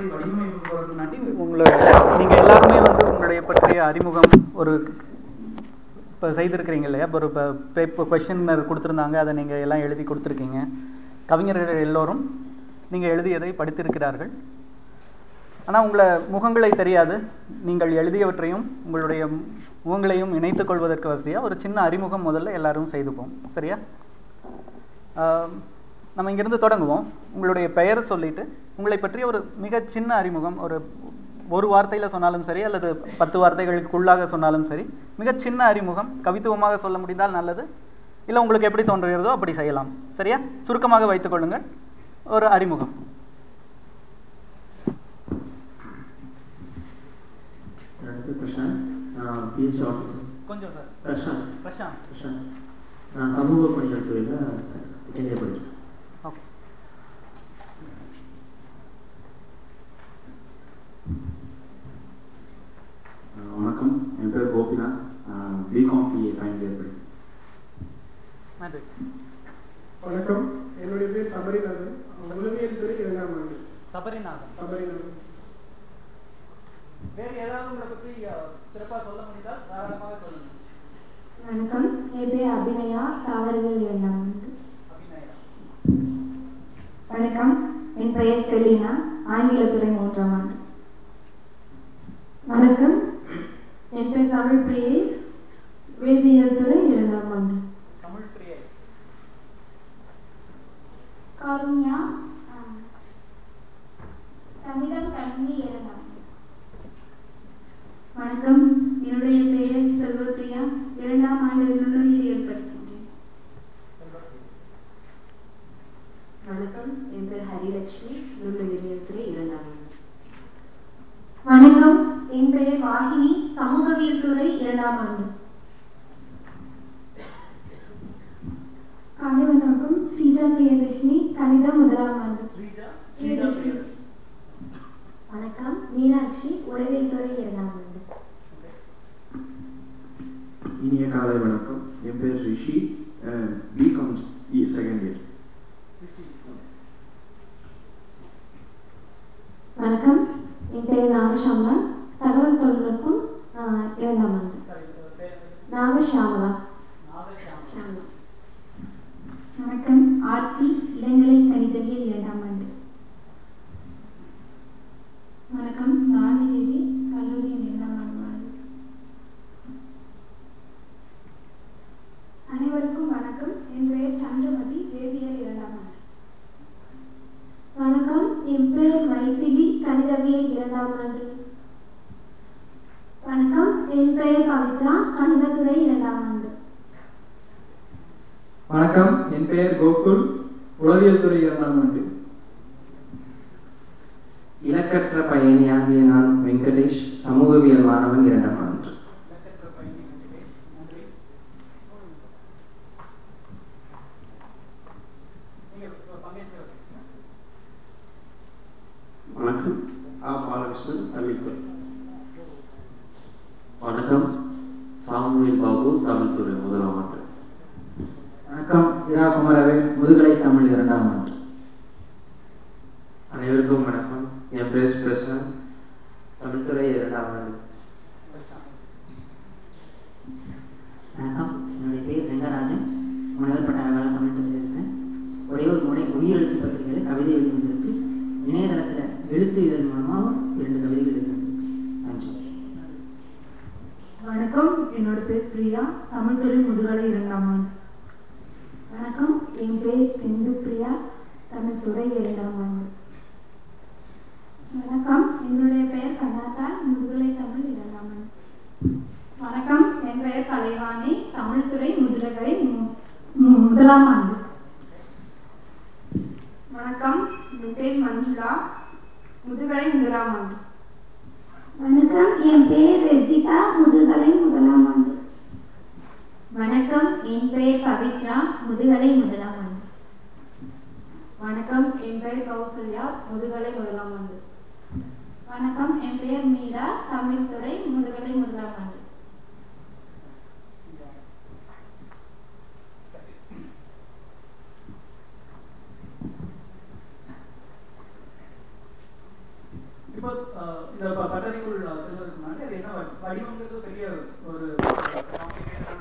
பற்றி வடிவமைப்பு போகிறதுக்கு முன்னாடி உங்களை நீங்கள் எல்லாருமே வந்து உங்களுடைய பற்றிய அறிமுகம் ஒரு இப்போ செய்திருக்கிறீங்க இல்லையா இப்போ ஒரு இப்போ பேப்பர் கொஷின் கொடுத்துருந்தாங்க அதை நீங்கள் எல்லாம் எழுதி கொடுத்துருக்கீங்க கவிஞர்கள் எல்லோரும் நீங்கள் எழுதியதை படித்திருக்கிறார்கள் ஆனால் உங்களை முகங்களை தெரியாது நீங்கள் எழுதியவற்றையும் உங்களுடைய முகங்களையும் இணைத்துக் கொள்வதற்கு வசதியாக ஒரு சின்ன அறிமுகம் முதல்ல எல்லாரும் செய்துப்போம் சரியா ஆம், நம்ம இங்கிருந்து தொடங்குவோம் உங்களுடைய பெயர் சொல்லிட்டு உங்களை பற்றிய ஒரு மிக சின்ன அறிமுகம் ஒரு ஒரு வார்த்தையில் சொன்னாலும் சரி அல்லது பத்து வார்த்தைகளுக்குள்ளாக சொன்னாலும் சரி மிக சின்ன அறிமுகம் கவித்துவமாக சொல்ல முடிந்தால் நல்லது இல்லை உங்களுக்கு எப்படி தோன்றுகிறதோ அப்படி செய்யலாம் சரியா சுருக்கமாக வைத்துக் கொள்ளுங்கள் ஒரு அறிமுகம் எனக்கு பிரசாந்த் நான் பிஹெச்டி ஆஃபீஸர் கொஞ்சம் சார் பிரசாந்த் பிரசாந்த் பிரசாந்த் நான் சமூக பணிகள் துறையில் செகண்ட் இயர் படிக்கிறேன் ஓகே அஹ் வணக்கம் என் பேர் Gopinath BCom BA final year படிக்கிறேன் நன்றி வணக்கம் என்னுடைய பேர் சபரிநாதன் உளவியல் துறை இரண்டாம் ஆண்டு சபரிநாதன் சபரிநாதன் வேறு ஏதாவது உங்களை பற்றி சிறப்பாக சொல்ல முடிந்தால் தாராளமாக சொல்லுங்கள் வணக்கம் என் பேர் அபிநயா தாவரவியல் இரண்டாம் ஆண்டு அபிநயா வணக்கம் என் பெயர் செலினா ஆங்கிலத்துறை மூன்றாம் ஆண்டு வணக்கம் என் பேர் தமிழ் பிரியை வேதியியல் துறை இரண்டாம் ஆண்டு தமிழ் பிரியை கருண்யா தமிழம் கல்வி இரண்டாம் வணக்கம் என்னுடைய பெயர் செல்வப்பிரியா இரண்டாம் ஆண்டு நுண்ணுயிரியல் படிக்கின்றேன் வணக்கம் என் பேர் ஹரிலட்சுமி நுண்ணுயிரியல் துறை இரண்டாம் ஆண்டு வணக்கம் என் பெயர் வாகினி சமூகவியல் துறை இரண்டாம் ஆண்டு காலை வணக்கம் ஸ்ரீஜா பிரியதர்ஷினி கணிதம் முதலாம் ஆண்டு ஸ்ரீஜா பிரியதர்ஷினி வணக்கம் மீனாட்சி உளவியல் துறை இரண்டாம் ஆண்டு இனிய காலை வணக்கம் என் பேர் ரிஷி பிகாம் செகண்ட் இயர் வணக்கம் என் பெயர் நாகசாமலா தகவல் தொழில்நுட்பம் ஆஹ், இரண்டாம் ஆண்டு நாகசாமலா ஷாமலா வணக்கம் ஆர்த்தி இளங்கலை கணிதவியல் இரண்டாம் ஆண்டு வணக்கம் நானிதேவி கல்லூரியின் இரண்டாம் ஆண்டு மாணவி அனைவருக்கும் வணக்கம் என் பெயர் சந்திரமதி வேதியியல் இரண்டாம் ஆண்டு வணக்கம் என் பெயர் மைதிலி கணிதவியல் இரண்டாம் ஆண்டு வணக்கம் என் பெயர் பவித்ரா கணிதத்துறை இரண்டாம் ஆண்டு வணக்கம் என் பெயர் கோகுல் உளவியல் துறை இரண்டாம் ஆண்டு இலக்கற்ற பயணியாகிய நான் வெங்கடேஷ் சமூகவியல் மாணவன் இரண்டாம் ஆண்டு வணக்கம் ஆ பாலகிருஷ்ணன் தமிழ்துறை வணக்கம் சாமுவேல் பாபு தமிழ் துறை முதலாம் ஆண்டு வணக்கம் இரா குமரவேல் முதுகலை தமிழ் இரண்டாம் ஆண்டு அனைவருக்கும் வணக்கம் என் பேர் பிரசாந்த் தமிழ்துறை இரண்டாம் ஆண்டு வணக்கம் என்னுடைய பேர் ரெங்கராஜன் முனைவர் பட்டாளர் தமிழ் துறையில் இருக்கேன் ஒரே ஒரு முறை உயிரெழுத்து பத்திரிகையில் கவிதை எழுதுவதற்கு இணையதளத்தில் எழுத்து இதழ் மூலமாக இரண்டு கவிதைகள் எழுதுனேன் நன்றி வணக்கம் என்னோட பேர் பிரியா தமிழ்துறை முதுகலை இரண்டாம் ஆண்டு வணக்கம் என் பேர் சிந்து பிரியா தமிழ்துறை இரண்டாம் ஆண்டு வணக்கம் என்னுடைய பெயர் கண்ணாத்தா முதுகலை தமிழ் இரண்டாம் ஆண்டு வணக்கம் என் பெயர் கலைவாணி தமிழ்துறை முதுகலை மு- மு- முதலாம் ஆண்டு வணக்கம் என் பேர் மஞ்சுளா முதுகலை முதலாம் ஆண்டு வணக்கம் என் பெயர் ரெஜிதா முதுகலை முதலாம் ஆண்டு வணக்கம் என் பெயர் பவித்ரா முதுகலை முதலாம் ஆண்டு வணக்கம் என் பெயர் கௌசல்யா முதுகலை முதலாம் ஆண்டு வணக்கம் என் பெயர் மீரா தமிழ் துறை முதுகலை முதலாம் ஆண்டு இந்த ப- பட்டறைக்குள் செல்வதற்கு முன்னாடி அது என்ன வ- வடிவங்கிறது பெரிய ஒரு complicated